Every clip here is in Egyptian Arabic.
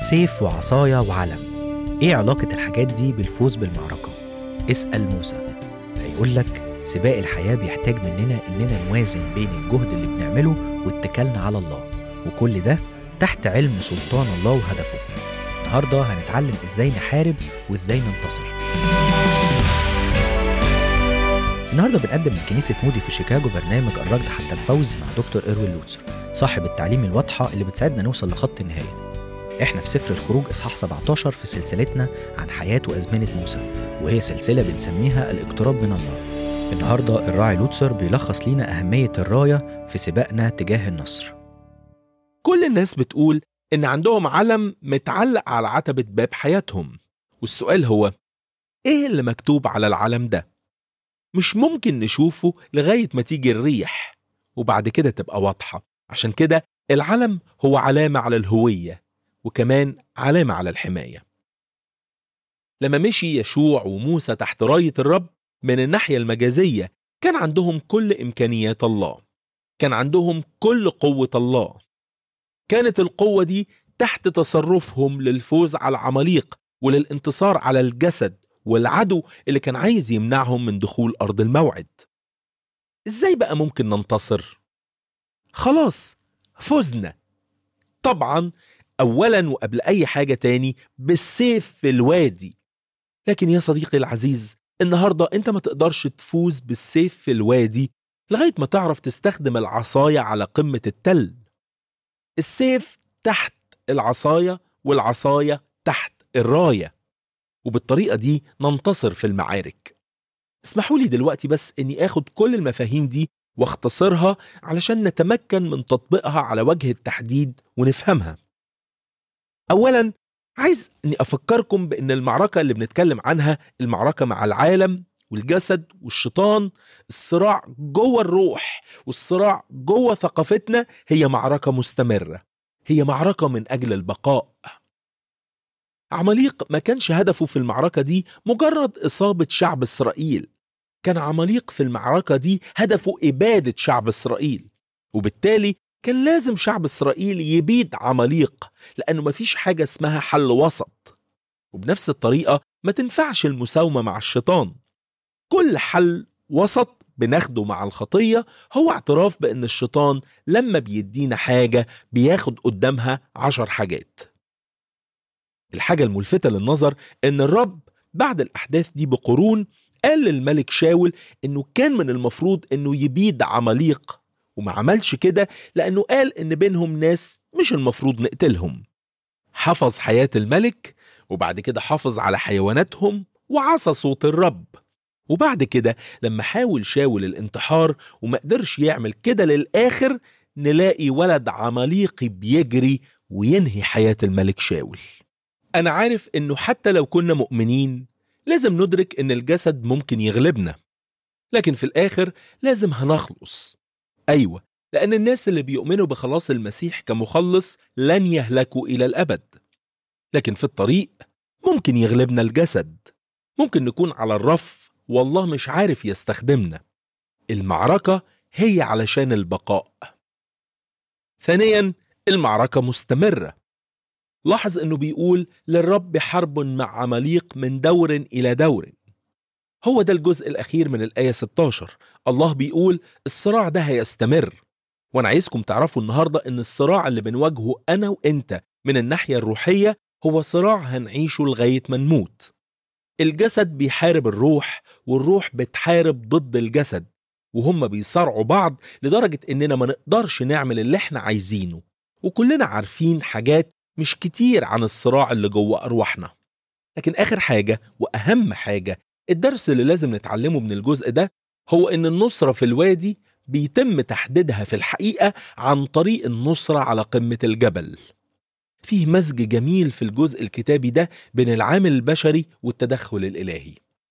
سيف وعصاية وعلم إيه علاقة الحاجات دي بالفوز بالمعركة؟ اسأل موسى هيقول لك سباق الحياة بيحتاج مننا إننا نوازن بين الجهد اللي بنعمله واتكالنا على الله وكل ده تحت علم سلطان الله وهدفه النهاردة هنتعلم إزاي نحارب وإزاي ننتصر النهارده بنقدم من كنيسة مودي في شيكاغو برنامج الركض حتى الفوز مع دكتور إروين لوتسر صاحب التعليم الواضحة اللي بتساعدنا نوصل لخط النهاية احنا في سفر الخروج اصحاح 17 في سلسلتنا عن حياة وأزمنة موسى وهي سلسلة بنسميها الاقتراب من الله النهارده الراعي لوتسر بيلخص لينا أهمية الراية في سباقنا تجاه النصر كل الناس بتقول إن عندهم علم متعلق على عتبة باب حياتهم والسؤال هو إيه اللي مكتوب على العلم ده؟ مش ممكن نشوفه لغاية ما تيجي الريح وبعد كده تبقى واضحة عشان كده العلم هو علامة على الهوية وكمان علامة على الحماية لما مشي يشوع وموسى تحت راية الرب من الناحية المجازية كان عندهم كل إمكانيات الله كان عندهم كل قوة الله كانت القوة دي تحت تصرفهم للفوز على العماليق وللانتصار على الجسد والعدو اللي كان عايز يمنعهم من دخول أرض الموعد إزاي بقى ممكن ننتصر؟ خلاص فزنا طبعا أولا وقبل أي حاجة تاني بالسيف في الوادي لكن يا صديقي العزيز النهاردة أنت ما تقدرش تفوز بالسيف في الوادي لغاية ما تعرف تستخدم العصاية على قمة التل السيف تحت العصاية والعصاية تحت الراية وبالطريقة دي ننتصر في المعارك اسمحوا لي دلوقتي بس اني اخد كل المفاهيم دي واختصرها علشان نتمكن من تطبيقها على وجه التحديد ونفهمها اولا عايز اني افكركم بان المعركة اللي بنتكلم عنها المعركة مع العالم والجسد والشيطان الصراع جوه الروح والصراع جوه ثقافتنا هي معركة مستمرة هي معركة من اجل البقاء عماليق ما كانش هدفه في المعركة دي مجرد إصابة شعب إسرائيل كان عماليق في المعركة دي هدفه إبادة شعب إسرائيل وبالتالي كان لازم شعب إسرائيل يبيد عماليق لأنه مفيش حاجة اسمها حل وسط وبنفس الطريقة ما تنفعش المساومة مع الشيطان كل حل وسط بناخده مع الخطية هو اعتراف بأن الشيطان لما بيدينا حاجة بياخد قدامها عشر حاجات الحاجة الملفتة للنظر إن الرب بعد الأحداث دي بقرون قال للملك شاول إنه كان من المفروض إنه يبيد عماليق وما عملش كده لأنه قال إن بينهم ناس مش المفروض نقتلهم حفظ حياة الملك وبعد كده حافظ على حيواناتهم وعصى صوت الرب وبعد كده لما حاول شاول الانتحار وما قدرش يعمل كده للآخر نلاقي ولد عماليقي بيجري وينهي حياة الملك شاول أنا عارف إنه حتى لو كنا مؤمنين لازم ندرك إن الجسد ممكن يغلبنا لكن في الآخر لازم هنخلص أيوة لأن الناس اللي بيؤمنوا بخلاص المسيح كمخلص لن يهلكوا إلى الأبد لكن في الطريق ممكن يغلبنا الجسد ممكن نكون على الرف والله مش عارف يستخدمنا المعركة هي علشان البقاء ثانيا المعركة مستمرة لاحظ انه بيقول للرب حرب مع عماليق من دور الى دور هو ده الجزء الاخير من الايه 16 الله بيقول الصراع ده هيستمر وانا عايزكم تعرفوا النهارده ان الصراع اللي بنواجهه انا وانت من الناحيه الروحيه هو صراع هنعيشه لغايه ما نموت الجسد بيحارب الروح والروح بتحارب ضد الجسد وهم بيصارعوا بعض لدرجه اننا ما نقدرش نعمل اللي احنا عايزينه وكلنا عارفين حاجات مش كتير عن الصراع اللي جوه أرواحنا لكن آخر حاجة وأهم حاجة الدرس اللي لازم نتعلمه من الجزء ده هو إن النصرة في الوادي بيتم تحديدها في الحقيقة عن طريق النصرة على قمة الجبل فيه مزج جميل في الجزء الكتابي ده بين العامل البشري والتدخل الإلهي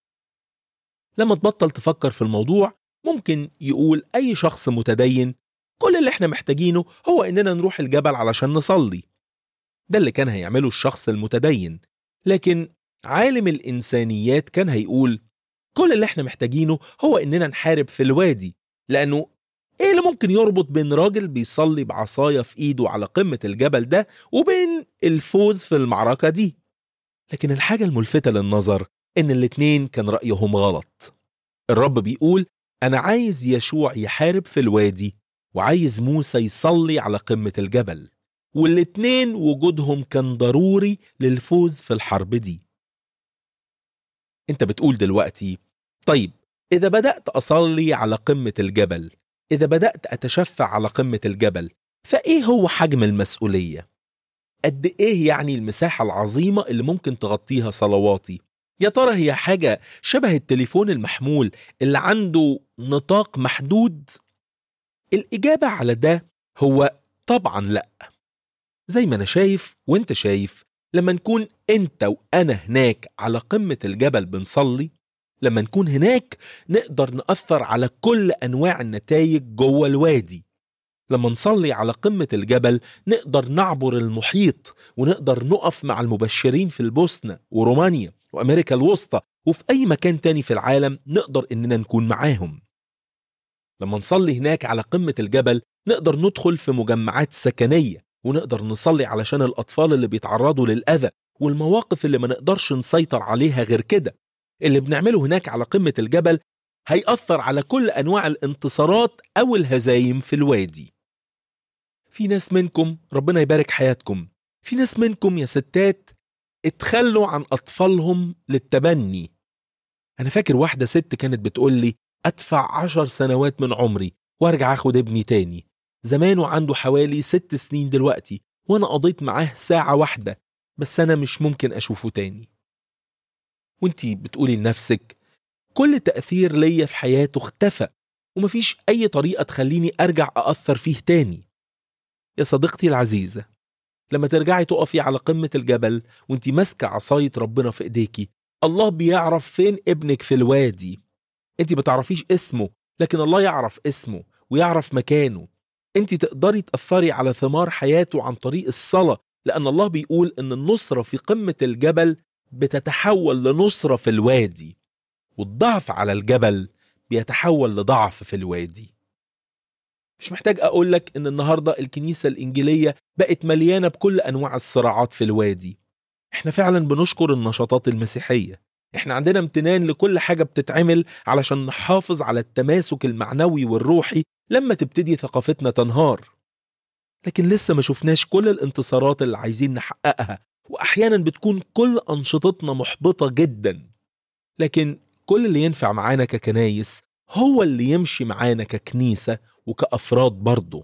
لما تبطل تفكر في الموضوع ممكن يقول أي شخص متدين كل اللي احنا محتاجينه هو إننا نروح الجبل علشان نصلي ده اللي كان هيعمله الشخص المتدين لكن عالم الإنسانيات كان هيقول كل اللي احنا محتاجينه هو إننا نحارب في الوادي لأنه ايه اللي ممكن يربط بين راجل بيصلي بعصاية في ايده على قمة الجبل ده وبين الفوز في المعركة دي لكن الحاجة الملفتة للنظر ان الاتنين كان رأيهم غلط الرب بيقول انا عايز يشوع يحارب في الوادي وعايز موسى يصلي على قمة الجبل والاتنين وجودهم كان ضروري للفوز في الحرب دي انت بتقول دلوقتي طيب اذا بدأت اصلي على قمة الجبل اذا بدأت اتشفع على قمة الجبل فايه هو حجم المسؤولية قد ايه يعني المساحة العظيمة اللي ممكن تغطيها صلواتي يا ترى هي حاجة شبه التليفون المحمول اللي عنده نطاق محدود الإجابة على ده هو طبعا لأ زي ما أنا شايف وأنت شايف لما نكون أنت وأنا هناك على قمة الجبل بنصلي لما نكون هناك نقدر نأثر على كل أنواع النتائج جوه الوادي لما نصلي على قمة الجبل نقدر نعبر المحيط ونقدر نقف مع المبشرين في البوسنة ورومانيا وأمريكا الوسطى وفي أي مكان تاني في العالم نقدر إننا نكون معاهم لما نصلي هناك على قمة الجبل نقدر ندخل في مجمعات سكنية ونقدر نصلي علشان الأطفال اللي بيتعرضوا للأذى والمواقف اللي ما نقدرش نسيطر عليها غير كده اللي بنعمله هناك على قمة الجبل هيأثر على كل أنواع الانتصارات أو الهزايم في الوادي في ناس منكم ربنا يبارك حياتكم في ناس منكم يا ستات اتخلوا عن أطفالهم للتبني أنا فاكر واحدة ست كانت بتقول لي أدفع عشر سنوات من عمري وارجع أخد ابني تاني زمانه عنده حوالي ست سنين دلوقتي وأنا قضيت معاه ساعة واحدة بس أنا مش ممكن أشوفه تاني وانتي بتقولي لنفسك كل تأثير ليا في حياته اختفى ومفيش أي طريقة تخليني أرجع أأثر فيه تاني يا صديقتي العزيزة لما ترجعي تقفي على قمة الجبل وانتي ماسكة عصاية ربنا في ايديكي الله بيعرف فين ابنك في الوادي انتي بتعرفيش اسمه لكن الله يعرف اسمه ويعرف مكانه انتي تقدري تأثري على ثمار حياته عن طريق الصلاة لأن الله بيقول إن النصرة في قمة الجبل بتتحول لنصرة في الوادي والضعف على الجبل بيتحول لضعف في الوادي مش محتاج أقول لك إن النهاردة الكنيسة الإنجيلية بقت مليانة بكل أنواع الصراعات في الوادي إحنا فعلا بنشكر النشاطات المسيحية إحنا عندنا امتنان لكل حاجة بتتعمل علشان نحافظ على التماسك المعنوي والروحي لما تبتدي ثقافتنا تنهار لكن لسه ما شفناش كل الانتصارات اللي عايزين نحققها وأحيانا بتكون كل أنشطتنا محبطة جدا لكن كل اللي ينفع معانا ككنايس هو اللي يمشي معانا ككنيسة وكأفراد برضه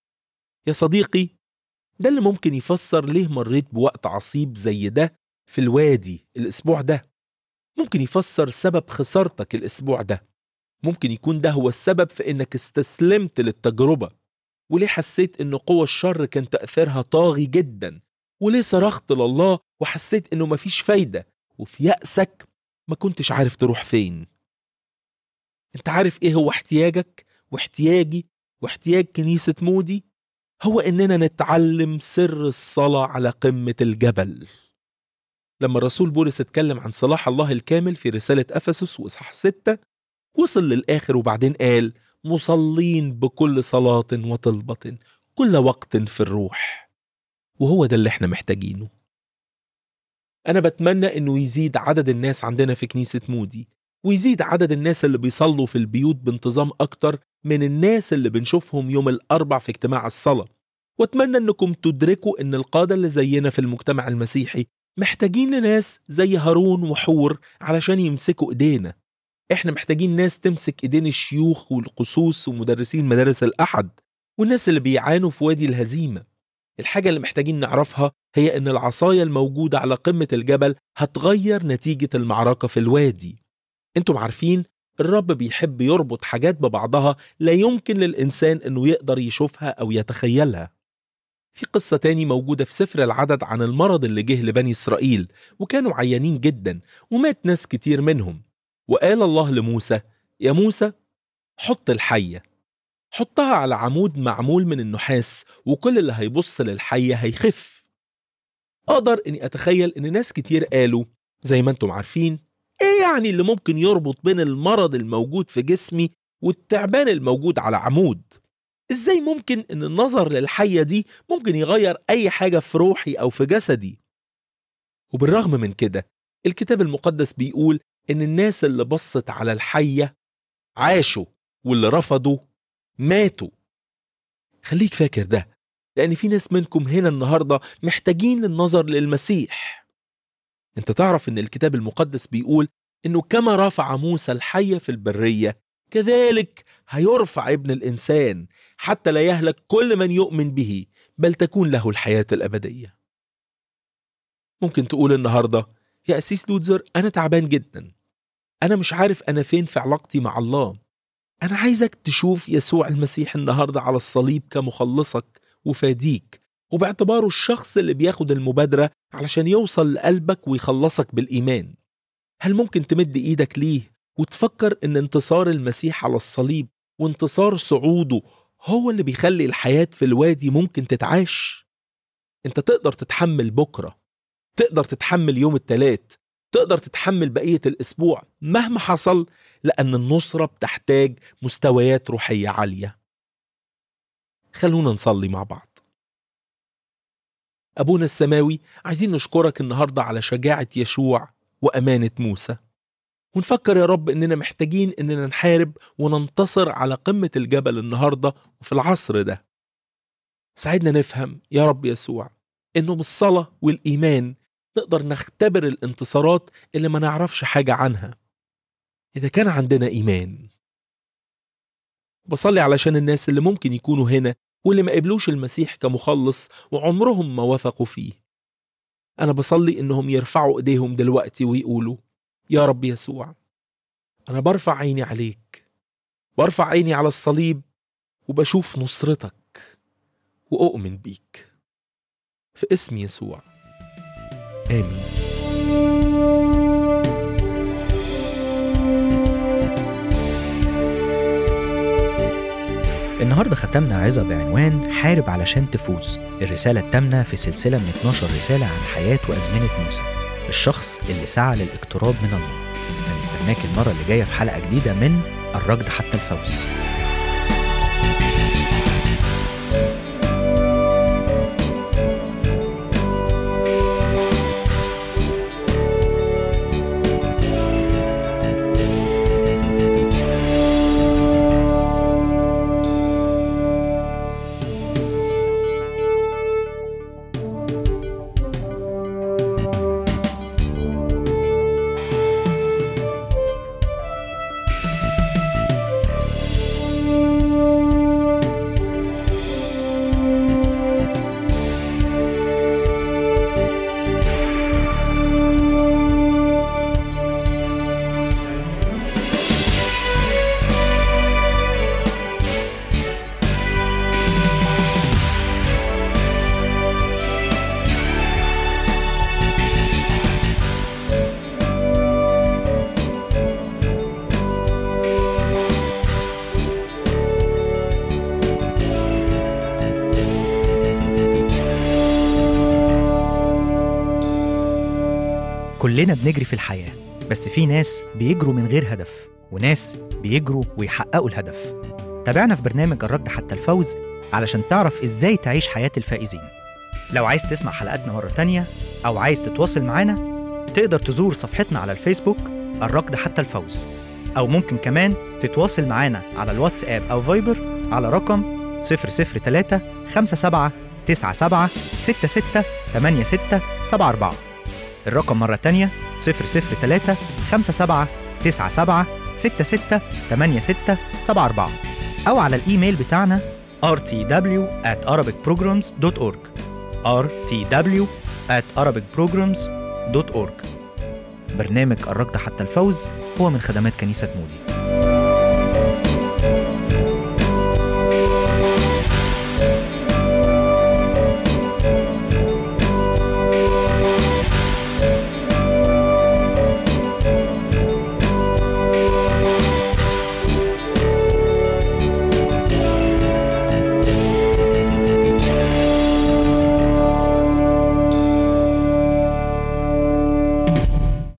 يا صديقي ده اللي ممكن يفسر ليه مريت بوقت عصيب زي ده في الوادي الأسبوع ده ممكن يفسر سبب خسارتك الأسبوع ده ممكن يكون ده هو السبب في إنك استسلمت للتجربة وليه حسيت إن قوى الشر كان تأثيرها طاغي جدا وليه صرخت لله وحسيت إنه مفيش فايدة وفي يأسك ما كنتش عارف تروح فين انت عارف ايه هو احتياجك واحتياجي واحتياج كنيسة مودي هو اننا نتعلم سر الصلاة على قمة الجبل لما الرسول بولس اتكلم عن صلاح الله الكامل في رسالة أفسس وإصحاح ستة وصل للآخر وبعدين قال مصلين بكل صلاة وطلبة كل وقت في الروح وهو ده اللي احنا محتاجينه أنا بتمنى إنه يزيد عدد الناس عندنا في كنيسة مودي ويزيد عدد الناس اللي بيصلوا في البيوت بانتظام أكتر من الناس اللي بنشوفهم يوم الأربع في اجتماع الصلاة وأتمنى إنكم تدركوا إن القادة اللي زينا في المجتمع المسيحي محتاجين لناس زي هارون وحور علشان يمسكوا إيدينا إحنا محتاجين ناس تمسك إيدين الشيوخ والقصوص ومدرسين مدارس الأحد والناس اللي بيعانوا في وادي الهزيمة الحاجة اللي محتاجين نعرفها هي إن العصاية الموجودة على قمة الجبل هتغير نتيجة المعركة في الوادي انتم عارفين الرب بيحب يربط حاجات ببعضها لا يمكن للإنسان إنه يقدر يشوفها أو يتخيلها في قصة تاني موجودة في سفر العدد عن المرض اللي جه لبني إسرائيل وكانوا عيانين جدا ومات ناس كتير منهم وقال الله لموسى يا موسى حط الحية حطها على عمود معمول من النحاس وكل اللي هيبص للحية هيخف أقدر إني أتخيل إن ناس كتير قالوا زي ما أنتم عارفين إيه يعني اللي ممكن يربط بين المرض الموجود في جسمي والتعبان الموجود على عمود ازاي ممكن ان النظر للحية دي ممكن يغير اي حاجة في روحي او في جسدي وبالرغم من كده الكتاب المقدس بيقول ان الناس اللي بصت على الحية عاشوا واللي رفضوا ماتوا خليك فاكر ده لان في ناس منكم هنا النهاردة محتاجين للنظر للمسيح انت تعرف ان الكتاب المقدس بيقول انه كما رفع موسى الحية في البرية كذلك هيرفع ابن الانسان حتى لا يهلك كل من يؤمن به بل تكون له الحياة الأبدية ممكن تقول النهاردة يا أسيس لوتزر أنا تعبان جدا أنا مش عارف أنا فين في علاقتي مع الله أنا عايزك تشوف يسوع المسيح النهاردة على الصليب كمخلصك وفاديك وباعتباره الشخص اللي بياخد المبادرة علشان يوصل لقلبك ويخلصك بالإيمان هل ممكن تمد إيدك ليه وتفكر إن انتصار المسيح على الصليب وانتصار صعوده هو اللي بيخلي الحياة في الوادي ممكن تتعاش انت تقدر تتحمل بكرة تقدر تتحمل يوم التلات تقدر تتحمل بقية الأسبوع مهما حصل لأن النصرة بتحتاج مستويات روحية عالية خلونا نصلي مع بعض أبونا السماوي عايزين نشكرك النهاردة على شجاعة يشوع وأمانة موسى ونفكر يا رب إننا محتاجين إننا نحارب وننتصر على قمة الجبل النهاردة وفي العصر ده ساعدنا نفهم يا رب يسوع إنه بالصلاة والإيمان نقدر نختبر الانتصارات اللي ما نعرفش حاجة عنها إذا كان عندنا إيمان بصلي علشان الناس اللي ممكن يكونوا هنا واللي ما قبلوش المسيح كمخلص وعمرهم ما وثقوا فيه أنا بصلي إنهم يرفعوا إيديهم دلوقتي ويقولوا يا رب يسوع أنا برفع عيني عليك برفع عيني على الصليب وبشوف نصرتك وأؤمن بيك في اسم يسوع آمين النهارده ختمنا عظة بعنوان حارب علشان تفوز الرسالة التامنة في سلسلة من 12 رسالة عن حياة وأزمنة موسى الشخص اللي سعى للاقتراب من الله هنستناك المرة اللي جاية في حلقة جديدة من الركض حتى الفوز كلنا بنجري في الحياة بس في ناس بيجروا من غير هدف وناس بيجروا ويحققوا الهدف تابعنا في برنامج الركض حتى الفوز علشان تعرف ازاي تعيش حياة الفائزين لو عايز تسمع حلقاتنا مرة تانية أو عايز تتواصل معانا تقدر تزور صفحتنا على الفيسبوك الركض حتى الفوز أو ممكن كمان تتواصل معانا على الواتساب أو فايبر على رقم 003 57 97 66 86 74 الرقم مرة تانية 003 57 97 66 86 74 أو على الإيميل بتاعنا rtw at arabicprograms.org rtw at arabicprograms.org برنامج الركض حتى الفوز هو من خدمات كنيسة مودي